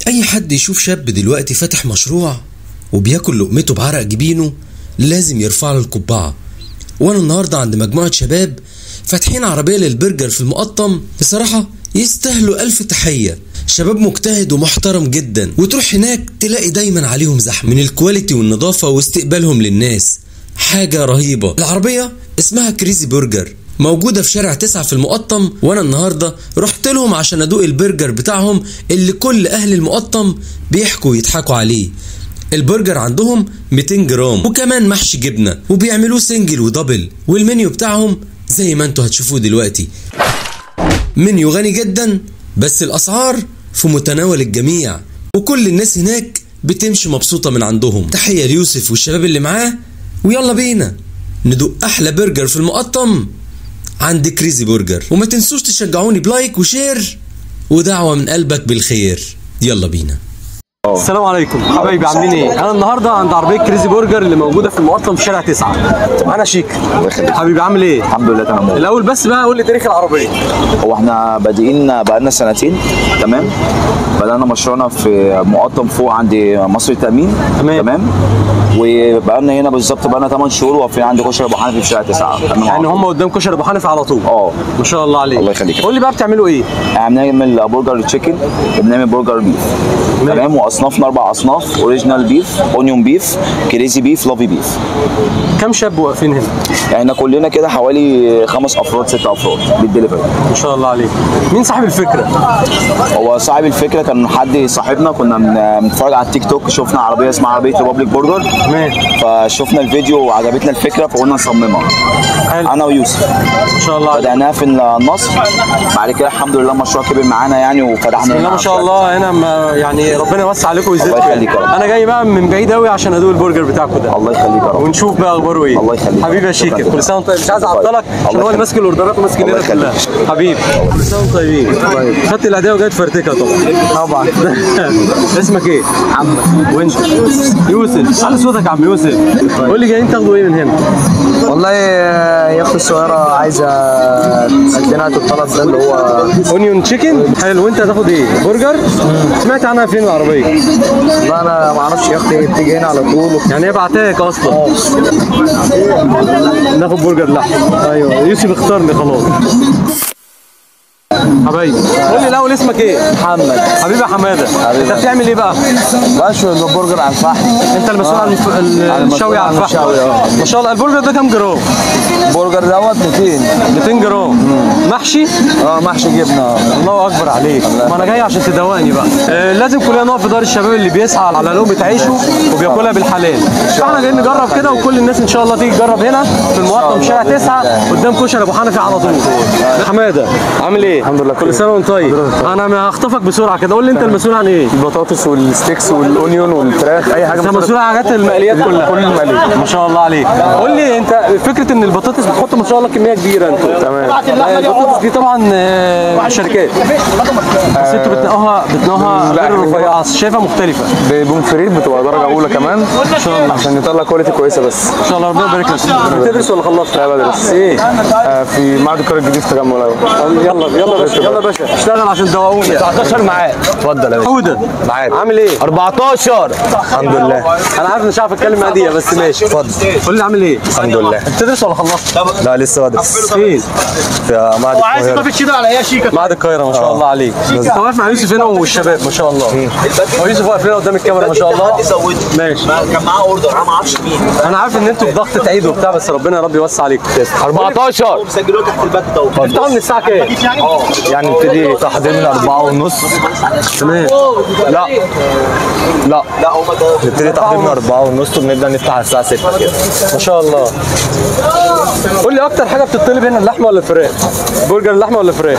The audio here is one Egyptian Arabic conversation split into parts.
أي حد يشوف شاب دلوقتي فاتح مشروع وبياكل لقمته بعرق جبينه لازم يرفع له القبعة وأنا النهاردة عند مجموعة شباب فاتحين عربية للبرجر في المقطم بصراحة يستاهلوا ألف تحية شباب مجتهد ومحترم جدا وتروح هناك تلاقي دايما عليهم زحمة من الكواليتي والنظافة واستقبالهم للناس حاجة رهيبة العربية اسمها كريزي برجر موجودة في شارع تسعة في المقطم وانا النهاردة رحت لهم عشان ادوق البرجر بتاعهم اللي كل اهل المقطم بيحكوا ويضحكوا عليه البرجر عندهم 200 جرام وكمان محشي جبنة وبيعملوه سنجل ودبل والمنيو بتاعهم زي ما انتوا هتشوفوه دلوقتي منيو غني جدا بس الاسعار في متناول الجميع وكل الناس هناك بتمشي مبسوطة من عندهم تحية ليوسف والشباب اللي معاه ويلا بينا ندوق احلى برجر في المقطم عند كريزي برجر وما تنسوش تشجعوني بلايك وشير ودعوة من قلبك بالخير يلا بينا السلام عليكم حبايبي عاملين ايه؟ انا النهارده عند عربيه كريزي برجر اللي موجوده في المقطم في شارع تسعة انا شيك حبيبي عامل ايه؟ الحمد لله تمام الاول بس بقى قول لي تاريخ العربيه هو احنا بادئين بقالنا سنتين تمام بدأنا مشروعنا في مقطم فوق عند مصر التأمين تمام. تمام وبقالنا هنا بالظبط بقالنا 8 شهور واقفين عند كشري ابو حنفي في شارع 9 يعني هم قدام كشري ابو حنفي على طول اه ما شاء الله عليك الله يخليك. قول لي بقى بتعملوا ايه؟ احنا بنعمل برجر تشيكن وبنعمل برجر بيف تمام واصنافنا اربع اصناف اوريجينال بيف اونيون بيف كريزي بيف لافي بيف كام شاب واقفين هنا؟ احنا كلنا كده حوالي خمس افراد ست افراد بالدليفري ما شاء الله عليك مين صاحب الفكره؟ هو صاحب الفكره كان حد صاحبنا كنا بن- بنتفرج على التيك توك شفنا عربيه اسمها عربيه ريبابليك برجر تمام فشفنا الفيديو وعجبتنا الفكره فقلنا نصممها حلو انا ويوسف ما شاء الله عليك بدأناها في النصر بعد كده الحمد لله المشروع كبر معانا يعني وفتحنا بسم الله هنا ما شاء الله هنا ما يعني ربنا يوسع عليكم ويزيدكم الله يخليك يا رب. انا جاي بقى من بعيد قوي عشان ادوق البرجر بتاعكم ده الله يخليك يا رب ونشوف بقى اخباره ايه الله يخليك. حبيبي يا شيكا شكراً. كل سنه وانت طيب مش عايز اعطلك الله عشان هو اللي يخليك. ماسك الاوردرات وماسك الليله الله كلها حبيبي كل سنه وانتم طيبين خدت العيديه وجاي تفرتكها طبعا طبعا اسمك ايه؟ محمد وانت؟ يوسف على صوتك يا عم يوسف قول لي جايين تاخدوا ايه من هنا؟ والله يا اختي الصغيرة عايزة هات لنا الطلب ده اللي هو اونيون تشيكن حلو وانت هتاخد ايه؟ برجر؟ سمعت عنها فين العربيه؟ والله انا ما اعرفش يا اختي بتيجي هنا على طول يعني هي بعتاك اصلا ناخد برجر لحم ايوه يوسف اختارني خلاص حبايبي قول لي الاول اسمك ايه؟ محمد حبيبي يا حماده انت بتعمل ايه بقى؟ بشوي البرجر على الفحم انت المسؤول عن الف- ال- عن الشوي على الفحم الشوي، اه. ما شاء الله البرجر ده كام جرام؟ البرجر دوت 200 200 جرام محشي اه محشي جبنة الله اكبر عليك ما انا جاي عشان تدوقني بقى آه لازم كلنا نقف في دار الشباب اللي بيسعى على لقمه عيشه وبياكلها بالحلال فاحنا جايين نجرب كده وكل الناس ان شاء الله تيجي تجرب هنا في المقطم شارع 9 قدام كشري ابو حنفي على طول حماده عامل ايه الحمد لله كل سنه وانت طيب انا هخطفك بسرعه كده قول لي انت المسؤول عن ايه البطاطس والستيكس والاونيون والفراخ اي حاجة انت مسؤول عن حاجات المقليات كلها كل المقليات. ما شاء الله عليك قول لي انت فكره ان البطاطس بتحط ما شاء الله كميه كبيره انتوا تمام. آه، البطاطس دي طبعا آه، شركات بس انتوا بتنقوها بتنقوها لا، غير احنا الرفيعه شايفها مختلفه ببومفريت بتبقى درجة أولى كمان إن شاء الله عشان يطلع كواليتي كويسة بس ان شاء الله ربنا يبارك لك بتدرس ولا خلصت؟ لا بدرس ايه؟ آه، في معهد القرى الجديد في تجمع الأول يلا يلا باشا يلا باشا اشتغل عشان تدوقوني 19 معاد اتفضل يا باشا حوده معاد عامل ايه؟ 14 الحمد لله انا عارف مش عارف اتكلم مع دي بس ماشي اتفضل قول لي عامل ايه؟ الحمد لله بتدرس ولا خلصت؟ لا لسه بدرس فين؟ في معهد القاهرة معهد القاهرة ما شاء الله عليك انت واقف مع يوسف هنا والشباب ما شاء الله هو يوسف واقف هنا قدام الكاميرا ما شاء الله ماشي كان معاه اوردر انا ما اعرفش مين انا عارف ان انتوا في ضغطة عيد وبتاع بس ربنا يا رب يوسع عليكم 14 مسجلوه تحت الباك دوت بتفتحوا من الساعة كام؟ يعني نبتدي تحضير من 4 ونص تمام لا لا لا هم نبتدي تحضير من 4 ونص وبنبدا نفتح على الساعه 6 كده ما شاء الله قول لي اكتر حاجة بتطلب هنا اللحمة ولا الفراخ؟ برجر اللحمة ولا الفراخ؟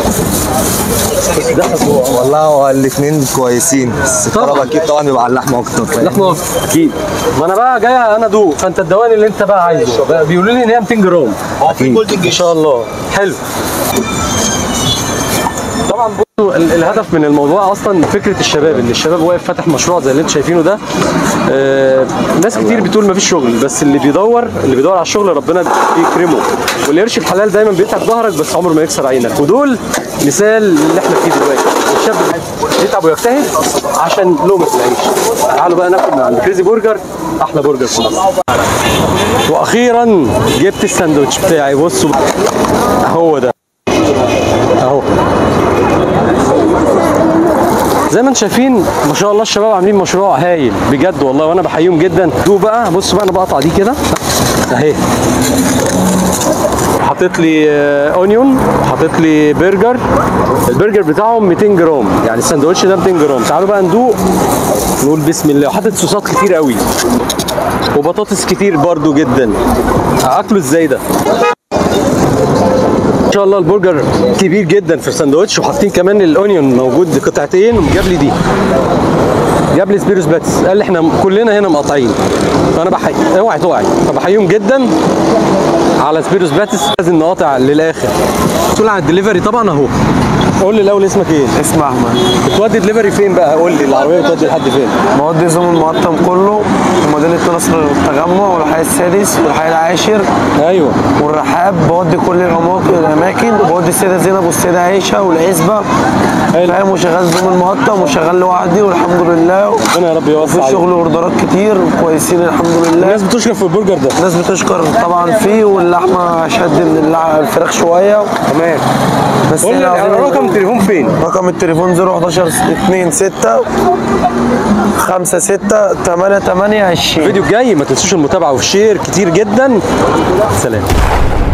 والله هو الاثنين كويسين بس طبعاً. الطلب اكيد طبعا بيبقى على اللحمه اكتر فاهم؟ لحمة اكتر اكيد ما انا بقى جاي انا ادوق فانت الدواني اللي انت بقى عايزه بقى بيقولوا لي ان هي 200 جرام هو في جولد ما شاء الله حلو طبعا ال- الهدف من الموضوع اصلا فكره الشباب ان الشباب واقف فاتح مشروع زي اللي انتم شايفينه ده آه ناس كتير بتقول مفيش شغل بس اللي بيدور اللي بيدور على الشغل ربنا بيكرمه والقرش الحلال دايما بيتعب ظهرك بس عمره ما يكسر عينك ودول مثال اللي احنا فيه دلوقتي الشاب يتعب ويجتهد عشان لقمه العيش تعالوا بقى ناكل من عند كريزي برجر احلى برجر في مصر واخيرا جبت الساندوتش بتاعي بصوا هو ده اهو زي ما انتم شايفين ما شاء الله الشباب عاملين مشروع هايل بجد والله وانا بحييهم جدا دو بقى بصوا بقى انا بقطع دي كده اهي حطيت لي آه، اونيون حطيت لي برجر البرجر بتاعهم 200 جرام يعني الساندوتش ده 200 جرام تعالوا بقى ندوق نقول بسم الله وحاطط صوصات كتير قوي وبطاطس كتير برضو جدا اكله ازاي ده ان شاء الله البرجر كبير جدا في الساندوتش وحاطين كمان الاونيون موجود قطعتين وجاب لي دي جاب لي سبيروس باتس قال لي احنا كلنا هنا مقاطعين فانا بحي اوعي توعي فبحييهم جدا على سبيروس باتس لازم نقاطع للاخر مسؤول عن الدليفري طبعا اهو قول لي الاول اسمك ايه؟ اسمي احمد بتودي دليفري فين بقى؟ قول لي العربيه بتودي لحد فين؟ بودي زوم المقطم كله ومدينة نصر والتجمع والحي السادس والحي العاشر ايوه والرحاب بودي كل الأماكن الأماكن بودي السيدة زينب والسيدة عيشة والعزبة حلو. فاهم وشغال زوم المقطم وشغال لوحدي والحمد لله ربنا يا رب يوفق في عليك. شغل اوردرات كتير كويسين الحمد لله الناس بتشكر في البرجر ده الناس بتشكر طبعا فيه واللحمة شد من اللع- الفراخ شوية تمام بس قول لي إحنا عاوزين- رقم التليفون فين؟ رقم التليفون 011 2 6 5 6 8 8 20 الفيديو الجاي ما تنسوش المتابعه والشير كتير جدا سلام